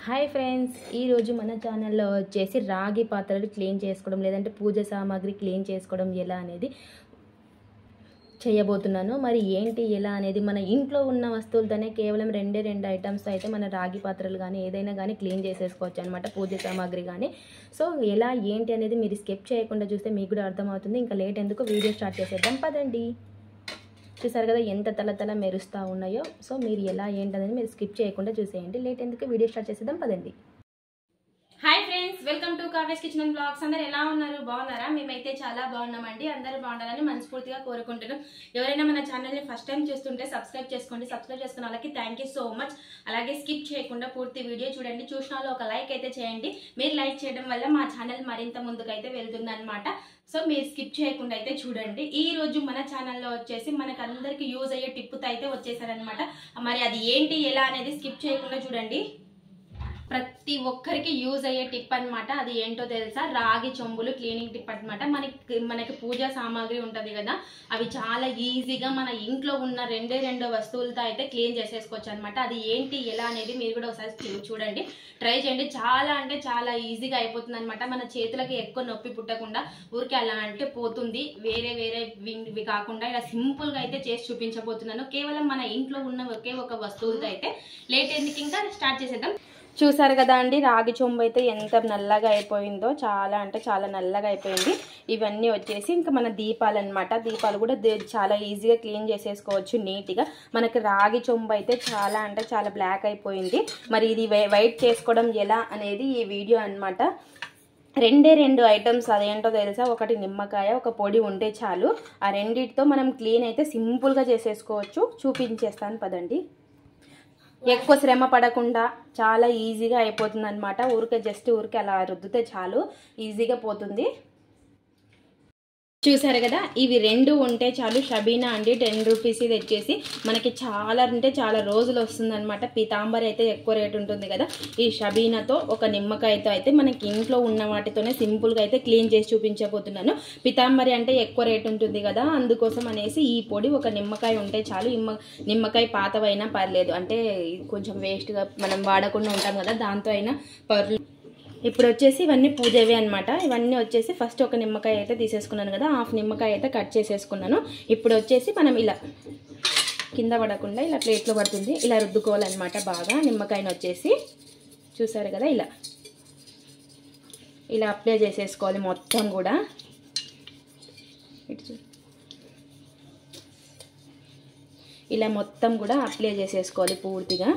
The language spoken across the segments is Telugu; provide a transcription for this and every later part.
హాయ్ ఫ్రెండ్స్ ఈరోజు మన ఛానల్లో వచ్చేసి రాగి పాత్రలు క్లీన్ చేసుకోవడం లేదంటే పూజ సామాగ్రి క్లీన్ చేసుకోవడం ఎలా అనేది చేయబోతున్నాను మరి ఏంటి ఎలా అనేది మన ఇంట్లో ఉన్న వస్తువులతోనే కేవలం రెండే రెండు ఐటమ్స్ అయితే మన రాగి పాత్రలు కానీ ఏదైనా కానీ క్లీన్ చేసేసుకోవచ్చు అనమాట పూజ సామాగ్రి కానీ సో ఎలా ఏంటి అనేది మీరు స్కిప్ చేయకుండా చూస్తే మీకు కూడా అర్థమవుతుంది ఇంకా లేట్ ఎందుకు వీడియో స్టార్ట్ చేసేద్దాం పదండి చూసారు కదా ఎంత తల తల మెరుస్తూ ఉన్నాయో సో మీరు ఎలా ఏంటనేది మీరు స్కిప్ చేయకుండా చూసేయండి లేట్ ఎందుకు వీడియో స్టార్ట్ చేసేద్దాం పదండి hi friends welcome to Kavya's kitchen and blogs అందరు ఎలా ఉన్నారు బాగున్నారా మేమైతే చాలా బాగున్నామండి అందరూ బాగుండాలని మనస్ఫూర్తిగా కోరుకుంటున్నాం ఎవరైనా మన ఛానల్ని ఫస్ట్ టైం చూస్తుంటే సబ్స్క్రైబ్ చేసుకోండి సబ్స్క్రైబ్ చేసుకున్న వాళ్ళకి థ్యాంక్ యూ సో మచ్ అలాగే స్కిప్ చేయకుండా పూర్తి వీడియో చూడండి చూసిన వాళ్ళు ఒక లైక్ అయితే చేయండి మీరు లైక్ చేయడం వల్ల మా ఛానల్ మరింత ముందుకైతే వెళ్తుంది అనమాట సో మీరు స్కిప్ చేయకుండా అయితే చూడండి ఈ రోజు మన ఛానల్లో వచ్చేసి మనకు అందరికి యూజ్ అయ్యే టిప్పుతో అయితే వచ్చేసారనమాట మరి అది ఏంటి ఎలా అనేది స్కిప్ చేయకుండా చూడండి ప్రతి ఒక్కరికి యూజ్ అయ్యే టిప్ అన్నమాట అది ఏంటో తెలుసా రాగి చెంబులు క్లీనింగ్ టిప్ అన్నమాట మనకి మనకి పూజా సామాగ్రి ఉంటది కదా అవి చాలా ఈజీగా మన ఇంట్లో ఉన్న రెండే రెండో వస్తువులతో అయితే క్లీన్ చేసేసుకోవచ్చు అనమాట అది ఏంటి ఎలా అనేది మీరు కూడా ఒకసారి చూ- చూడండి ట్రై చేయండి చాలా అంటే చాలా ఈజీగా అయిపోతుంది అనమాట మన చేతులకి ఎక్కువ నొప్పి పుట్టకుండా ఊరికే అలా అంటే పోతుంది వేరే వేరే వి- ఇవి కాకుండా ఇలా సింపుల్ గా అయితే చేసి చూపించబోతున్నాను కేవలం మన ఇంట్లో ఉన్న ఒకే ఒక వస్తువులతో అయితే లేట్ ఎందుకు ఇంకా స్టార్ట్ చేసేద్దాం చూసారు కదా అండి రాగి చెంబు అయితే ఎంత నల్లగా అయిపోయిందో చాలా అంటే చాలా నల్లగా అయిపోయింది ఇవన్నీ వచ్చేసి ఇంకా మన దీపాలు అనమాట దీపాలు కూడా దే- చాలా ఈజీగా క్లీన్ చేసేసుకోవచ్చు నీట్గా మనకి రాగి చెంబు అయితే చాలా అంటే చాలా బ్లాక్ అయిపోయింది మరి ఇది వై- వైట్ చేసుకోవడం ఎలా అనేది ఈ వీడియో అన్నమాట రెండే రెండు ఐటమ్స్ అదేంటో తెలుసా ఒకటి నిమ్మకాయ ఒక పొడి ఉంటే చాలు ఆ రెండిటితో మనం క్లీన్ అయితే సింపుల్గా చేసేసుకోవచ్చు చూపించేస్తాను పదండి ఎక్కువ శ్రమ పడకుండా చాలా ఈజీగా అయిపోతుంది అనమాట ఊరికే జస్ట్ ఊరికే అలా రుద్దితే చాలు ఈజీగా పోతుంది చూసారు కదా ఇవి రెండు ఉంటే చాలు షబీనా అండి టెన్ రూపీస్ ఇది వచ్చేసి మనకి చాలా అంటే చాలా రోజులు వస్తుందన్నమాట పీతాంబరి అయితే ఎక్కువ రేట్ ఉంటుంది కదా ఈ షబీనాతో ఒక నిమ్మకాయతో అయితే మనకి ఇంట్లో ఉన్న వాటితోనే సింపుల్గా అయితే క్లీన్ చేసి చూపించబోతున్నాను పీతాంబరి అంటే ఎక్కువ రేట్ ఉంటుంది కదా అందుకోసం అనేసి ఈ పొడి ఒక నిమ్మకాయ ఉంటే చాలు నిమ్మ నిమ్మకాయ పాతవైనా పర్లేదు అంటే ఇది కొంచెం వేస్ట్గా మనం వాడకుండా ఉంటాం కదా దాంతో అయినా పర్లేదు ఇప్పుడు వచ్చేసి ఇవన్నీ పూజవి అనమాట ఇవన్నీ వచ్చేసి ఫస్ట్ ఒక నిమ్మకాయ అయితే తీసేసుకున్నాను కదా హాఫ్ నిమ్మకాయ అయితే కట్ చేసేసుకున్నాను ఇప్పుడు వచ్చేసి మనం ఇలా కింద పడకుండా ఇలా ప్లేట్లో పడుతుంది ఇలా రుద్దుకోవాలన్నమాట బాగా నిమ్మకాయని వచ్చేసి చూసారు కదా ఇలా ఇలా అప్లై చేసేసుకోవాలి మొత్తం కూడా ఇటు చూ ఇలా మొత్తం కూడా అప్లై చేసేసుకోవాలి పూర్తిగా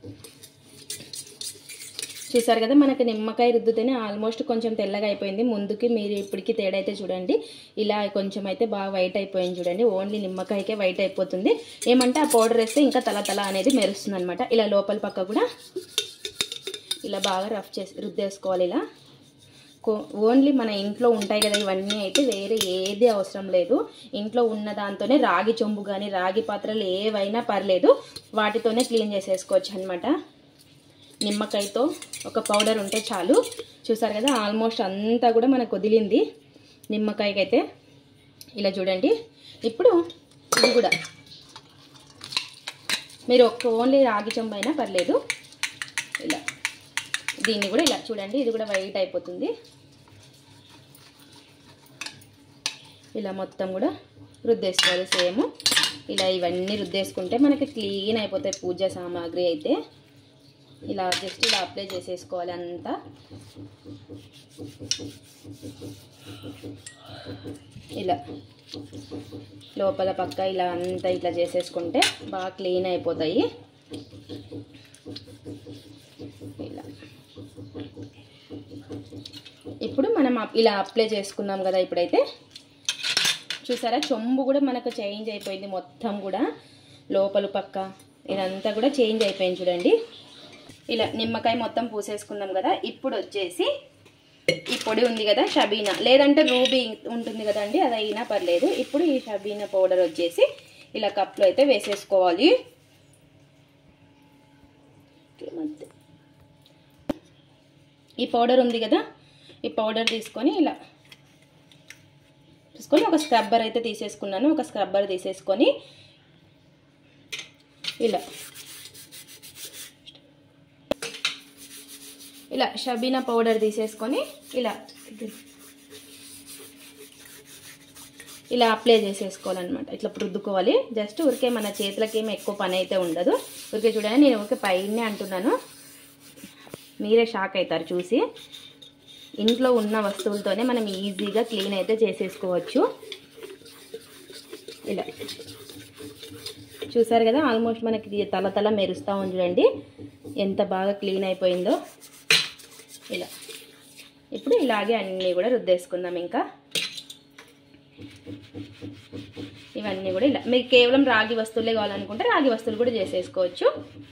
చూసారు కదా మనకి నిమ్మకాయ రుద్దుతేనే ఆల్మోస్ట్ కొంచెం తెల్లగా అయిపోయింది ముందుకి మీరు ఇప్పటికి తేడా అయితే చూడండి ఇలా కొంచెం అయితే బాగా వైట్ అయిపోయింది చూడండి ఓన్లీ నిమ్మకాయకే వైట్ అయిపోతుంది ఏమంటే ఆ పౌడర్ వేస్తే ఇంకా తల తల అనేది మెరుస్తుంది అనమాట ఇలా లోపల పక్క కూడా ఇలా బాగా రఫ్ చేసి రుద్దేసుకోవాలి ఇలా ఓన్లీ మన ఇంట్లో ఉంటాయి కదా ఇవన్నీ అయితే వేరే ఏది అవసరం లేదు ఇంట్లో ఉన్న దాంతోనే రాగి చెంబు కానీ రాగి పాత్రలు ఏవైనా పర్లేదు వాటితోనే క్లీన్ చేసేసుకోవచ్చు అనమాట నిమ్మకాయతో ఒక పౌడర్ ఉంటే చాలు చూసారు కదా ఆల్మోస్ట్ అంతా కూడా మనకు వదిలింది నిమ్మకాయకి అయితే ఇలా చూడండి ఇప్పుడు ఇది కూడా మీరు ఒక్క ఓన్లీ రాగి చెంబు అయినా పర్లేదు ఇలా దీన్ని కూడా ఇలా చూడండి ఇది కూడా వైట్ అయిపోతుంది ఇలా మొత్తం కూడా రుద్దేసుకోవాలి సేమ్ ఇలా ఇవన్నీ రుద్దేసుకుంటే మనకి క్లీన్ అయిపోతాయి పూజ సామాగ్రి అయితే ఇలా జస్ట్ ఇలా అప్లై చేసేసుకోవాలి అంతా ఇలా లోపల పక్క ఇలా అంతా ఇట్లా చేసేసుకుంటే బాగా క్లీన్ అయిపోతాయి ఇలా ఇప్పుడు మనం అప్- ఇలా అప్లై చేసుకున్నాం కదా ఇప్పుడైతే చూసారా చెంబు కూడా మనకు చేంజ్ అయిపోయింది మొత్తం కూడా లోపల పక్క ఇదంతా కూడా చేంజ్ అయిపోయింది చూడండి ఇలా నిమ్మకాయ మొత్తం పూసేసుకున్నాం కదా ఇప్పుడు వచ్చేసి ఈ పొడి ఉంది కదా షబీనా లేదంటే రూబీ ఉంటుంది కదండి అది అయినా పర్లేదు ఇప్పుడు ఈ షబీనా పౌడర్ వచ్చేసి ఇలా కప్లో అయితే వేసేసుకోవాలి ఈ పౌడర్ ఉంది కదా ఈ పౌడర్ తీసుకొని ఇలా తీసుకొని ఒక స్క్రబ్బర్ అయితే తీసేసుకున్నాను ఒక స్క్రబ్బర్ తీసేసుకొని ఇలా ఇలా షబీనా పౌడర్ తీసేసుకొని ఇలా ఇలా అప్లై చేసేసుకోవాలన్నమాట ఇట్లా రుద్దుకోవాలి జస్ట్ ఊరికే మన చేతులకి ఏమి ఎక్కువ పని అయితే ఉండదు ఊరికే చూడండి నేను ఊరికే పైనే అంటున్నాను మీరే షాక్ అవుతారు చూసి ఇంట్లో ఉన్న వస్తువులతోనే మనం ఈజీగా క్లీన్ అయితే చేసేసుకోవచ్చు ఇలా చూసారు కదా ఆల్మోస్ట్ మనకి తల తల మెరుస్తూ ఉంది చూడండి ఎంత బాగా క్లీన్ అయిపోయిందో ఇలా ఇప్పుడు ఇలాగే అన్నీ కూడా రుద్దేసుకుందాం ఇంకా ఇవన్నీ కూడా ఇలా మీకు కేవలం రాగి వస్తువులే కావాలనుకుంటే రాగి వస్తువులు కూడా చేసేసుకోవచ్చు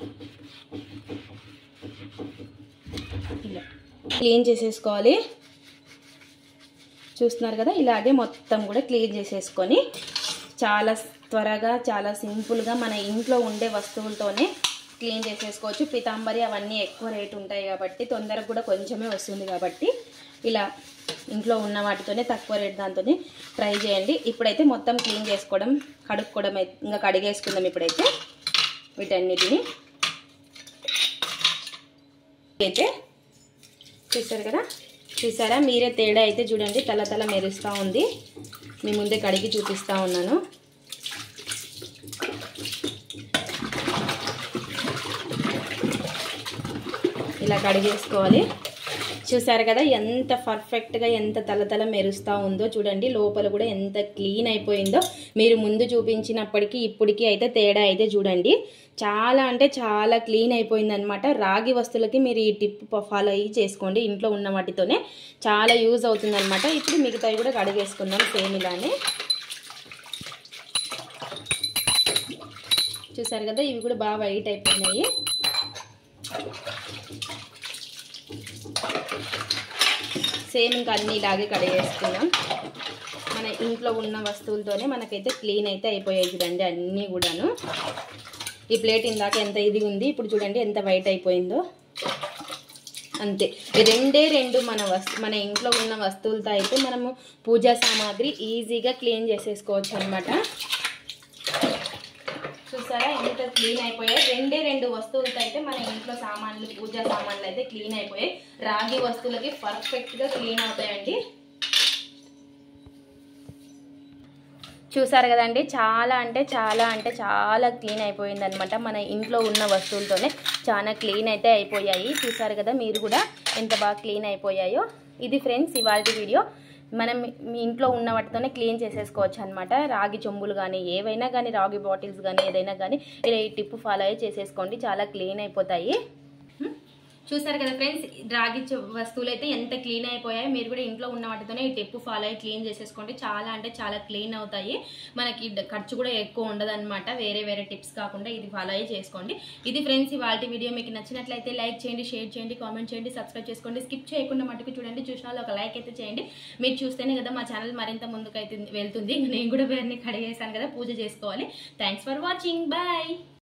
ఇలా క్లీన్ చేసేసుకోవాలి చూస్తున్నారు కదా ఇలాగే మొత్తం కూడా క్లీన్ చేసేసుకొని చాలా త్వరగా చాలా సింపుల్గా మన ఇంట్లో ఉండే వస్తువులతోనే క్లీన్ చేసేసుకోవచ్చు పితాంబరి అవన్నీ ఎక్కువ రేట్ ఉంటాయి కాబట్టి తొందరగా కూడా కొంచెమే వస్తుంది కాబట్టి ఇలా ఇంట్లో ఉన్న వాటితోనే తక్కువ రేట్ దాంతోనే ట్రై చేయండి ఇప్పుడైతే మొత్తం క్లీన్ చేసుకోవడం కడుక్కోవడం అయితే ఇంకా కడిగేసుకుందాం ఇప్పుడైతే వీటన్నిటిని అయితే చూసారు కదా చూసారా మీరే తేడా అయితే చూడండి తల తల మెరుస్తూ ఉంది మీ ముందే కడిగి చూపిస్తూ ఉన్నాను ఇలా కడిగేసుకోవాలి చూసారు కదా ఎంత పర్ఫెక్ట్గా ఎంత తలతల మెరుస్తూ ఉందో చూడండి లోపల కూడా ఎంత క్లీన్ అయిపోయిందో మీరు ముందు చూపించినప్పటికీ ఇప్పటికీ అయితే తేడా అయితే చూడండి చాలా అంటే చాలా క్లీన్ అయిపోయిందనమాట రాగి వస్తువులకి మీరు ఈ టిప్ ఫాలో అయ్యి చేసుకోండి ఇంట్లో ఉన్న వాటితోనే చాలా యూజ్ అవుతుందన్నమాట ఇప్పుడు మిగతావి కూడా కడిగేసుకుందాం సేమ్ ఇలానే చూసారు కదా ఇవి కూడా బాగా వైట్ అయిపోయినాయి సేమ్ ఇంకా అన్ని ఇలాగే కడిగేసుకున్నాం మన ఇంట్లో ఉన్న వస్తువులతోనే మనకైతే క్లీన్ అయితే అయిపోయాయి చూడండి అన్నీ కూడాను ఈ ప్లేట్ ఇందాక ఎంత ఇది ఉంది ఇప్పుడు చూడండి ఎంత వైట్ అయిపోయిందో అంతే ఈ రెండే రెండు మన వస్తు మన ఇంట్లో ఉన్న వస్తువులతో అయితే మనము పూజా సామాగ్రి ఈజీగా క్లీన్ చేసేసుకోవచ్చు అనమాట చూసారా ఎంత క్లీన్ అయిపోయాయి రెండే రెండు వస్తువులతో అయితే మన ఇంట్లో సామాన్లు పూజా సామాన్లు అయితే క్లీన్ అయిపోయాయి రాగి వస్తువులకి పర్ఫెక్ట్గా క్లీన్ అవుతాయండి చూసారు కదండి చాలా అంటే చాలా అంటే చాలా క్లీన్ అయిపోయింది అనమాట మన ఇంట్లో ఉన్న వస్తువులతోనే చాలా క్లీన్ అయితే అయిపోయాయి చూసారు కదా మీరు కూడా ఎంత బాగా క్లీన్ అయిపోయాయో ఇది ఫ్రెండ్స్ ఇవాళ వీడియో మనం మీ ఇంట్లో ఉన్న వాటితోనే క్లీన్ చేసేసుకోవచ్చు అనమాట రాగి చెంబులు కానీ ఏవైనా కానీ రాగి బాటిల్స్ కానీ ఏదైనా కానీ ఇలా ఈ టిప్ ఫాలో అయ్యి చేసేసుకోండి చాలా క్లీన్ అయిపోతాయి చూసారు కదా ఫ్రెండ్స్ రాగి చ- వస్తువులు అయితే ఎంత క్లీన్ అయిపోయాయి మీరు కూడా ఇంట్లో ఉన్న వాటితోనే ఈ టిప్ ఫాలో అయ్యి క్లీన్ చేసేసుకోండి చాలా అంటే చాలా క్లీన్ అవుతాయి మనకి డ- ఖర్చు కూడా ఎక్కువ ఉండదన్నమాట వేరే వేరే టిప్స్ కాకుండా ఇది ఫాలో అయ్యి చేసుకోండి ఇది ఫ్రెండ్స్ ఇవాళ వీడియో మీకు నచ్చినట్లయితే లైక్ చేయండి షేర్ చేయండి కామెంట్ చేయండి సబ్స్క్రైబ్ చేసుకోండి స్కిప్ చేయకుండా మటుకు చూడండి చూసిన వాళ్ళు ఒక లైక్ అయితే చేయండి మీరు చూస్తేనే కదా మా ఛానల్ మరింత ముందుకు అయితే వెళ్తుంది నేను కూడా వేరే కడిగేసాను కదా పూజ చేసుకోవాలి థ్యాంక్స్ ఫర్ వాచింగ్ బాయ్